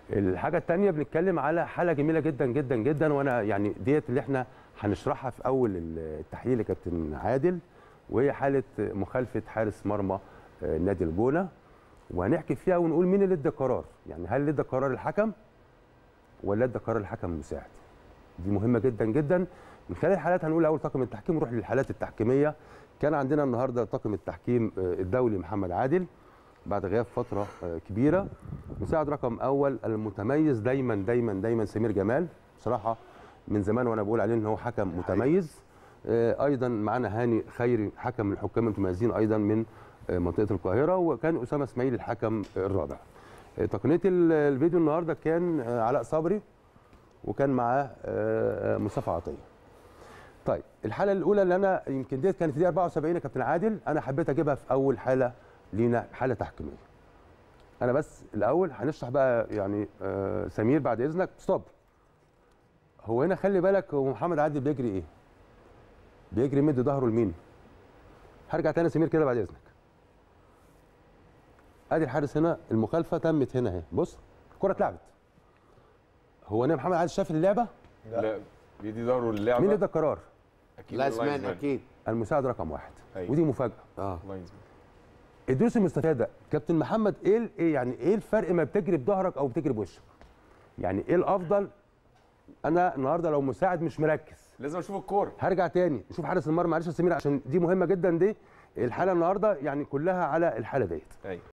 الحاجه الثانيه بنتكلم على حاله جميله جدا جدا جدا وانا يعني ديت اللي احنا هنشرحها في اول التحليل يا كابتن عادل وهي حاله مخالفه حارس مرمى آه، نادي الجونه وهنحكي فيها ونقول مين اللي ادى قرار يعني هل اللي ادى قرار الحكم ولا ادى قرار الحكم المساعد دي مهمه جدا جدا من خلال الحالات هنقول اول طاقم التحكيم نروح للحالات التحكيميه كان عندنا النهارده طاقم التحكيم آه، الدولي محمد عادل بعد غياب فتره آه، كبيره مساعد رقم اول المتميز دايما دايما دايما سمير جمال بصراحه من زمان وانا بقول عليه ان هو حكم متميز آه، ايضا معانا هاني خيري حكم من الحكام المتميزين ايضا من آه، منطقه القاهره وكان اسامه اسماعيل الحكم الرابع آه، تقنيه ال- الفيديو النهارده كان آه، علاء صبري وكان معاه آه، آه، مصطفى عطيه طيب الحاله الاولى اللي انا يمكن ديت كانت دي 74 يا كابتن عادل انا حبيت اجيبها في اول حاله لينا حاله تحكيميه انا بس الاول هنشرح بقى يعني آه سمير بعد اذنك ستوب هو هنا خلي بالك هو محمد عادل بيجري ايه بيجري مد ظهره لمين هرجع تاني سمير كده بعد اذنك ادي الحارس هنا المخالفه تمت هنا اهي بص الكره اتلعبت هو هنا محمد عادل شاف اللعبه لا بيدي ظهره للعبه مين اللي ادى القرار اكيد لازمان اللاينزمان. اكيد المساعد رقم واحد أيوة. ودي مفاجاه اه اللاينزمان. الدروس المستفاده كابتن محمد ايه ال- ايه يعني ايه الفرق ما بتجري بظهرك او بتجري بوشك يعني ايه الافضل انا النهارده لو مساعد مش مركز لازم اشوف الكوره هرجع تاني نشوف حارس المرمى معلش يا سمير عشان دي مهمه جدا دي الحاله النهارده يعني كلها على الحاله ديت ايوه